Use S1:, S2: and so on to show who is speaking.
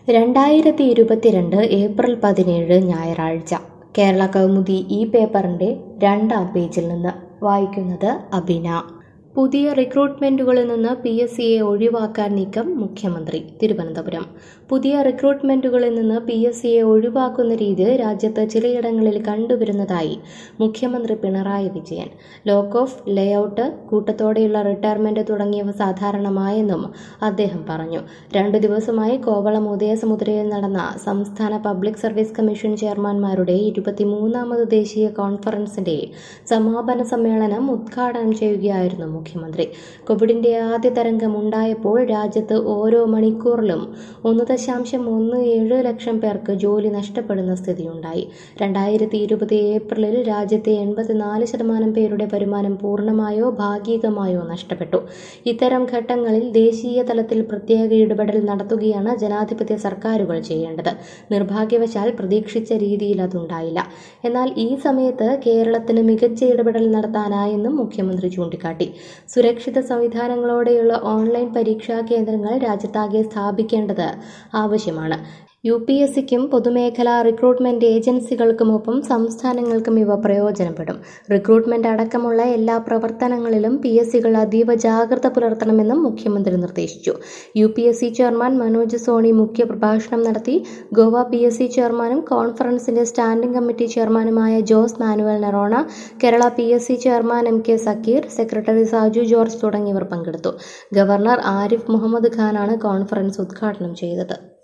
S1: രണ്ടായിരത്തി ഇരുപത്തിരണ്ട് ഏപ്രിൽ പതിനേഴ് ഞായറാഴ്ച കേരള കൗമുദി ഈ പേപ്പറിൻ്റെ രണ്ടാം പേജിൽ നിന്ന് വായിക്കുന്നത് അബിന പുതിയ റിക്രൂട്ട്മെന്റുകളിൽ നിന്ന് പി എസ് സിയെ ഒഴിവാക്കാൻ നീക്കം മുഖ്യമന്ത്രി തിരുവനന്തപുരം പുതിയ റിക്രൂട്ട്മെന്റുകളിൽ നിന്ന് പി എസ് സിയെ ഒഴിവാക്കുന്ന രീതി രാജ്യത്ത് ചിലയിടങ്ങളിൽ കണ്ടുവരുന്നതായി മുഖ്യമന്ത്രി Pinarayi Vijayan lock off layout കൂട്ടത്തോടെയുള്ള റിട്ടയർമെന്റ് തുടങ്ങിയവ സാധാരണമായെന്നും അദ്ദേഹം പറഞ്ഞു രണ്ടു ദിവസമായി കോവളം ഉദയസമുദ്രയിൽ നടന്ന സംസ്ഥാന പബ്ലിക് സർവീസ് കമ്മീഷൻ ചെയർമാൻമാരുടെ ഇരുപത്തിമൂന്നാമത് ദേശീയ കോൺഫറൻസിന്റെ സമാപന സമ്മേളനം ഉദ്ഘാടനം ചെയ്യുകയായിരുന്നു മുഖ്യമന്ത്രി കോവിഡിന്റെ ആദ്യ തരംഗം ഉണ്ടായപ്പോൾ രാജ്യത്ത് ഓരോ മണിക്കൂറിലും ഒന്ന് ദശാംശം ഒന്ന് ഏഴ് ലക്ഷം പേർക്ക് ജോലി നഷ്ടപ്പെടുന്ന സ്ഥിതിയുണ്ടായി രണ്ടായിരത്തി ഇരുപത് ഏപ്രിലിൽ രാജ്യത്തെ എൺപത്തിനാല് ശതമാനം പേരുടെ വരുമാനം പൂർണ്ണമായോ ഭാഗികമായോ നഷ്ടപ്പെട്ടു ഇത്തരം ഘട്ടങ്ങളിൽ ദേശീയ തലത്തിൽ പ്രത്യേക ഇടപെടൽ നടത്തുകയാണ് ജനാധിപത്യ സർക്കാരുകൾ ചെയ്യേണ്ടത് നിർഭാഗ്യവശാൽ പ്രതീക്ഷിച്ച രീതിയിൽ അതുണ്ടായില്ല എന്നാൽ ഈ സമയത്ത് കേരളത്തിന് മികച്ച ഇടപെടൽ നടത്താനായെന്നും മുഖ്യമന്ത്രി ചൂണ്ടിക്കാട്ടി സുരക്ഷിത സംവിധാനങ്ങളോടെയുള്ള ഓൺലൈൻ പരീക്ഷാ കേന്ദ്രങ്ങൾ രാജ്യത്താകെ സ്ഥാപിക്കേണ്ടത് ആവശ്യമാണ് യു പി എസ് സിക്കും പൊതുമേഖലാ റിക്രൂട്ട്മെന്റ് ഏജൻസികൾക്കുമൊപ്പം സംസ്ഥാനങ്ങൾക്കും ഇവ പ്രയോജനപ്പെടും റിക്രൂട്ട്മെന്റ് അടക്കമുള്ള എല്ലാ പ്രവർത്തനങ്ങളിലും പി എസ് സികൾ അതീവ ജാഗ്രത പുലർത്തണമെന്നും മുഖ്യമന്ത്രി നിർദ്ദേശിച്ചു U P S C chairman Manoj Soni മുഖ്യ പ്രഭാഷണം നടത്തി ഗോവ പി എസ് സി ചെയർമാനും കോൺഫറൻസിന്റെ സ്റ്റാൻഡിംഗ് കമ്മിറ്റി ചെയർമാനുമായ Jose Manuel Nerona Kerala P S C chairman M K Zakir secretary Saju George തുടങ്ങിയവർ പങ്കെടുത്തു ഗവർണർ ആരിഫ് മുഹമ്മദ് ഖാനാണ് കോൺഫറൻസ് ഉദ്ഘാടനം ചെയ്തത്